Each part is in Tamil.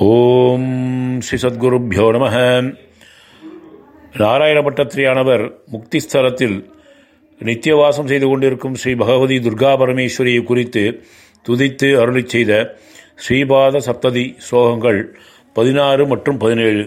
ஓம் ஸ்ரீ சத்குருப்பியோ நம நாராயணபட்டத்திரியானவர் முக்திஸ்தலத்தில் நித்தியவாசம் செய்து கொண்டிருக்கும் ஸ்ரீ பகவதி துர்கா பரமேஸ்வரியை குறித்து துதித்து அருளிச் செய்த ஸ்ரீபாத சப்ததி ஸ்லோகங்கள் பதினாறு மற்றும் பதினேழு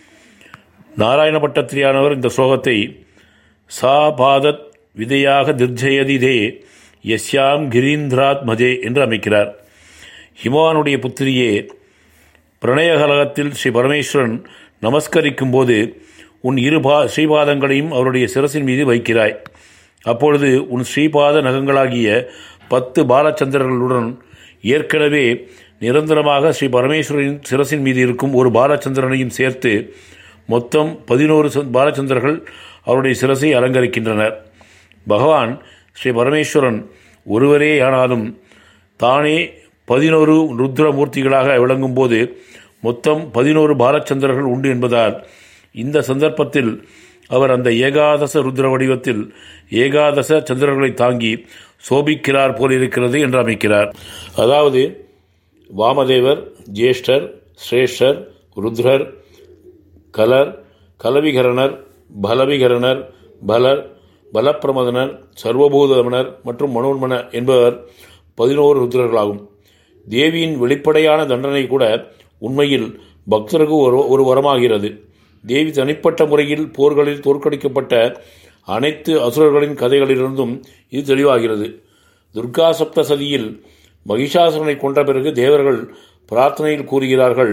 நாராயணபட்டத்திரியானவர் இந்த ஸ்லோகத்தை சா பாதத் விதையாக திர்ஜயதி தே யஸ்யாம் கிரீந்திராத் மதே என்று அமைக்கிறார் ஹிமானுடைய புத்திரியே பிரணயகலகத்தில் ஸ்ரீ பரமேஸ்வரன் நமஸ்கரிக்கும் போது உன் இரு பா ஸ்ரீபாதங்களையும் அவருடைய சிரசின் மீது வைக்கிறாய் அப்பொழுது உன் ஸ்ரீபாத நகங்களாகிய பத்து பாலச்சந்திரர்களுடன் ஏற்கனவே நிரந்தரமாக ஸ்ரீ பரமேஸ்வரின் சிரசின் மீது இருக்கும் ஒரு பாலச்சந்திரனையும் சேர்த்து மொத்தம் பதினோரு பாலச்சந்திரர்கள் அவருடைய சிரசை அலங்கரிக்கின்றனர் பகவான் ஸ்ரீ பரமேஸ்வரன் ஒருவரே ஆனாலும் தானே பதினோரு ருத்ரமூர்த்திகளாக விளங்கும்போது மொத்தம் பதினோரு பாலச்சந்திரர்கள் உண்டு என்பதால் இந்த சந்தர்ப்பத்தில் அவர் அந்த ஏகாதச ருத்ர வடிவத்தில் ஏகாதச சந்திரர்களை தாங்கி சோபிக்கிறார் போல் இருக்கிறது என்று அமைக்கிறார் அதாவது வாமதேவர் ஜேஷ்டர் சிரேஷ்டர் ருத்ரர் கலர் கலவிகரணர் பலவிகரணர் பலர் பலப்பிரமதனர் சர்வபூதமனர் மற்றும் மனோன்மன என்பவர் பதினோரு ருத்ரர்களாகும் தேவியின் வெளிப்படையான தண்டனை கூட உண்மையில் பக்தருக்கு ஒரு ஒரு வரமாகிறது தேவி தனிப்பட்ட முறையில் போர்களில் தோற்கடிக்கப்பட்ட அனைத்து அசுரர்களின் கதைகளிலிருந்தும் இது தெளிவாகிறது துர்கா சப்த சதியில் மகிஷாசுரனை கொன்ற பிறகு தேவர்கள் பிரார்த்தனையில் கூறுகிறார்கள்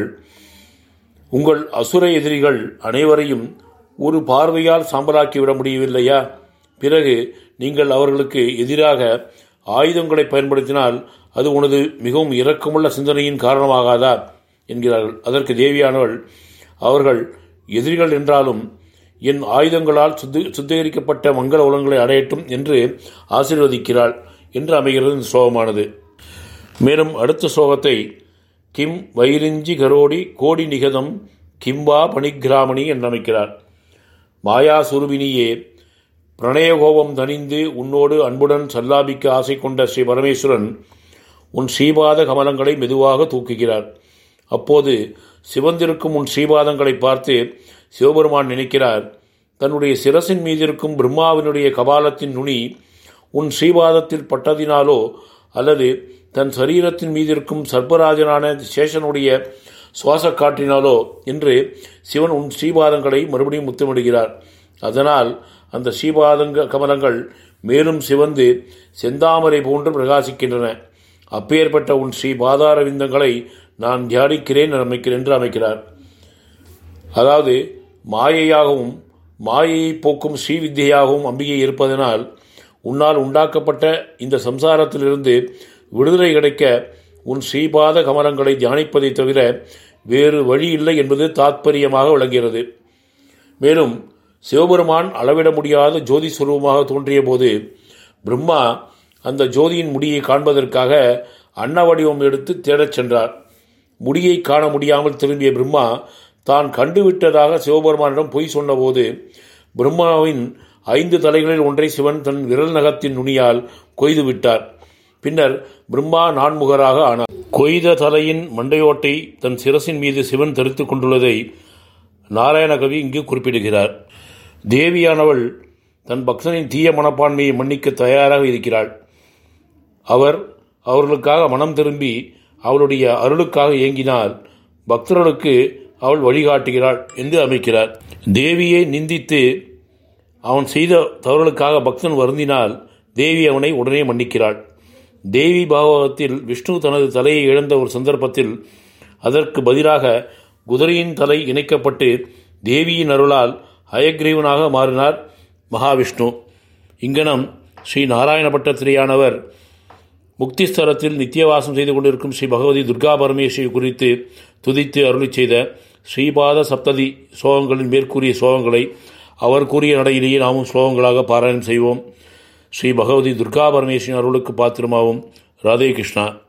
உங்கள் அசுர எதிரிகள் அனைவரையும் ஒரு பார்வையால் சாம்பலாக்கிவிட முடியவில்லையா பிறகு நீங்கள் அவர்களுக்கு எதிராக ஆயுதங்களை பயன்படுத்தினால் அது உனது மிகவும் இரக்கமுள்ள சிந்தனையின் காரணமாகாதா என்கிறார்கள் அதற்கு தேவியானவள் அவர்கள் எதிரிகள் என்றாலும் என் ஆயுதங்களால் சுத்தி சுத்திகரிக்கப்பட்ட மங்கள உலகங்களை அடையட்டும் என்று ஆசீர்வதிக்கிறாள் என்று அமைகிறது இந்த ஸ்லோகமானது மேலும் அடுத்த ஸ்லோகத்தை கிம் வைரிஞ்சி கரோடி கோடி நிகதம் கிம்பா பணிகிராமணி என்று அமைக்கிறார் மாயா சுருபினியே பிரணயகோபம் தணிந்து உன்னோடு அன்புடன் சல்லாபிக்க ஆசை கொண்ட ஸ்ரீ பரமேஸ்வரன் உன் ஸ்ரீபாத கமலங்களை மெதுவாக தூக்குகிறார் அப்போது சிவந்திருக்கும் உன் ஸ்ரீபாதங்களை பார்த்து சிவபெருமான் நினைக்கிறார் தன்னுடைய சிரசின் மீதிருக்கும் பிரம்மாவினுடைய கபாலத்தின் நுனி உன் ஸ்ரீபாதத்தில் பட்டதினாலோ அல்லது தன் சரீரத்தின் மீதிருக்கும் சர்பராஜனான சேஷனுடைய சுவாச காற்றினாலோ என்று சிவன் உன் ஸ்ரீபாதங்களை மறுபடியும் முத்தமிடுகிறார் அதனால் அந்த ஸ்ரீபாதங்க கமலங்கள் மேலும் சிவந்து செந்தாமரை போன்று பிரகாசிக்கின்றன அப்பேற்பட்ட உன் ஸ்ரீ பாதார விந்தங்களை நான் தியானிக்கிறேன் அமைக்கிறேன் என்று அமைக்கிறார் அதாவது மாயையாகவும் மாயையை போக்கும் ஸ்ரீவித்யாகவும் அம்பிகை இருப்பதனால் உன்னால் உண்டாக்கப்பட்ட இந்த சம்சாரத்திலிருந்து விடுதலை கிடைக்க உன் ஸ்ரீபாத கமலங்களை தியானிப்பதை தவிர வேறு வழி இல்லை என்பது தாத்பரியமாக விளங்குகிறது மேலும் சிவபெருமான் அளவிட முடியாத ஜோதி சுரூபமாக தோன்றிய போது பிரம்மா அந்த ஜோதியின் முடியை காண்பதற்காக அன்ன வடிவம் எடுத்து தேடச் சென்றார் முடியை காண முடியாமல் திரும்பிய பிரம்மா தான் கண்டுவிட்டதாக சிவபெருமானிடம் பொய் சொன்னபோது பிரம்மாவின் ஐந்து தலைகளில் ஒன்றை சிவன் தன் விரல் நகத்தின் நுனியால் கொய்து விட்டார் பின்னர் பிரம்மா நான்முகராக ஆனார் கொய்த தலையின் மண்டையோட்டை தன் சிரசின் மீது சிவன் தரித்துக் கொண்டுள்ளதை நாராயணகவி இங்கு குறிப்பிடுகிறார் தேவியானவள் தன் பக்தனின் தீய மனப்பான்மையை மன்னிக்க தயாராக இருக்கிறாள் அவர் அவர்களுக்காக மனம் திரும்பி அவளுடைய அருளுக்காக இயங்கினால் பக்தர்களுக்கு அவள் வழிகாட்டுகிறாள் என்று அமைக்கிறார் தேவியை நிந்தித்து அவன் செய்த தவறுகளுக்காக பக்தன் வருந்தினால் தேவி அவனை உடனே மன்னிக்கிறாள் தேவி பாகவதத்தில் விஷ்ணு தனது தலையை இழந்த ஒரு சந்தர்ப்பத்தில் அதற்கு பதிலாக குதிரையின் தலை இணைக்கப்பட்டு தேவியின் அருளால் ஹயக்ரீவனாக மாறினார் மகாவிஷ்ணு இங்கனம் ஸ்ரீ நாராயணபட்டத்திரியானவர் முக்திஸ்தலத்தில் நித்தியவாசம் செய்து கொண்டிருக்கும் ஸ்ரீ பகவதி துர்கா பரமேஸ்வரி குறித்து துதித்து அருளி செய்த ஸ்ரீபாத சப்ததி ஸ்லோகங்களின் மேற்கூறிய ஸ்லோகங்களை அவர் கூறிய நடையிலேயே நாமும் ஸ்லோகங்களாக பாராயணம் செய்வோம் ஸ்ரீ பகவதி துர்கா பரமேஸ்வரின் அருளுக்கு பாத்திரமாவும் ராதே கிருஷ்ணா